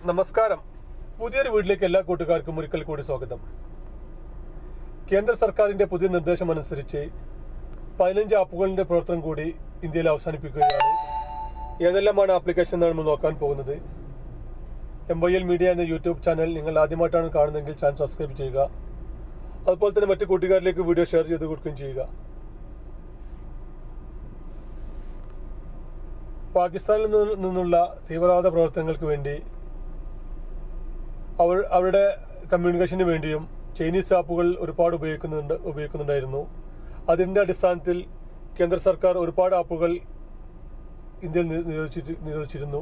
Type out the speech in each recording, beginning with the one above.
നമസ്കാരം പുതിയൊരു വീട്ടിലേക്ക് എല്ലാ കൂട്ടുകാർക്കും ഒരിക്കൽ കൂടി സ്വാഗതം കേന്ദ്ര സർക്കാരിന്റെ പുതിയ നിർദ്ദേശം അനുസരിച്ച് പതിനഞ്ച് ആപ്പുകളുടെ പ്രവർത്തനം കൂടി ഇന്ത്യയിൽ അവസാനിപ്പിക്കുകയാണ് ഏതെല്ലാമാണ് ആപ്ലിക്കേഷൻ എന്നാണ് നമ്മൾ നോക്കാൻ പോകുന്നത് എം വൈ എൽ മീഡിയ എന്ന യൂട്യൂബ് ചാനൽ നിങ്ങൾ ആദ്യമായിട്ടാണ് കാണുന്നതെങ്കിൽ ചാനൽ സബ്സ്ക്രൈബ് ചെയ്യുക അതുപോലെ തന്നെ മറ്റു കൂട്ടുകാരിലേക്ക് വീഡിയോ ഷെയർ ചെയ്ത് കൊടുക്കുകയും ചെയ്യുക പാകിസ്ഥാനിൽ നിന്ന് നിന്നുള്ള തീവ്രവാദ പ്രവർത്തനങ്ങൾക്ക് വേണ്ടി അവർ അവരുടെ കമ്മ്യൂണിക്കേഷന് വേണ്ടിയും ചൈനീസ് ആപ്പുകൾ ഒരുപാട് ഉപയോഗിക്കുന്നുണ്ട് ഉപയോഗിക്കുന്നുണ്ടായിരുന്നു അതിൻ്റെ അടിസ്ഥാനത്തിൽ കേന്ദ്ര സർക്കാർ ഒരുപാട് ആപ്പുകൾ ഇന്ത്യയിൽ നി- നിരോധിച്ചിട്ട് നിരോധിച്ചിരുന്നു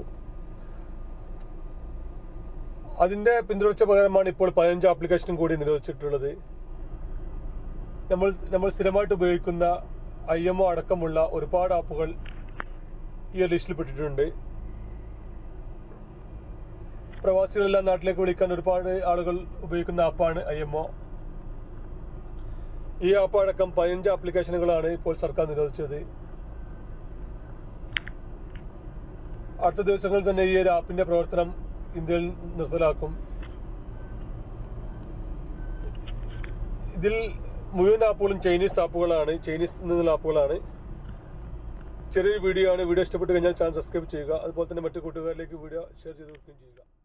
അതിൻ്റെ പിന്തുടർച്ച പകരമാണ് ഇപ്പോൾ പതിനഞ്ച് ആപ്ലിക്കേഷനും കൂടി നിരോധിച്ചിട്ടുള്ളത് നമ്മൾ നമ്മൾ സ്ഥിരമായിട്ട് ഉപയോഗിക്കുന്ന ഐ എം ഒ അടക്കമുള്ള ഒരുപാട് ആപ്പുകൾ ഈ ഒരു ലിസ്റ്റിൽ പെട്ടിട്ടുണ്ട് പ്രവാസികളെല്ലാം നാട്ടിലേക്ക് വിളിക്കാൻ ഒരുപാട് ആളുകൾ ഉപയോഗിക്കുന്ന ആപ്പാണ് ഐ എം ഒ ഈ ആപ്പ് അടക്കം പതിനഞ്ച് ആപ്ലിക്കേഷനുകളാണ് ഇപ്പോൾ സർക്കാർ നിരോധിച്ചത് അടുത്ത ദിവസങ്ങളിൽ തന്നെ ഈ ഒരു ആപ്പിന്റെ പ്രവർത്തനം ഇന്ത്യയിൽ നിർത്തലാക്കും ഇതിൽ മുഴുവൻ ആപ്പുകളും ചൈനീസ് ആപ്പുകളാണ് ചൈനീസ് നിന്നുള്ള ആപ്പുകളാണ് ചെറിയൊരു വീഡിയോ ആണ് വീഡിയോ ഇഷ്ടപ്പെട്ട് കഴിഞ്ഞാൽ ചാനൽ സബ്സ്ക്രൈബ് ചെയ്യുക അതുപോലെ തന്നെ മറ്റു കൂട്ടുകാരിലേക്ക് വീഡിയോ ഷെയർ ചെയ്ത് കൊടുക്കുകയും ചെയ്യുക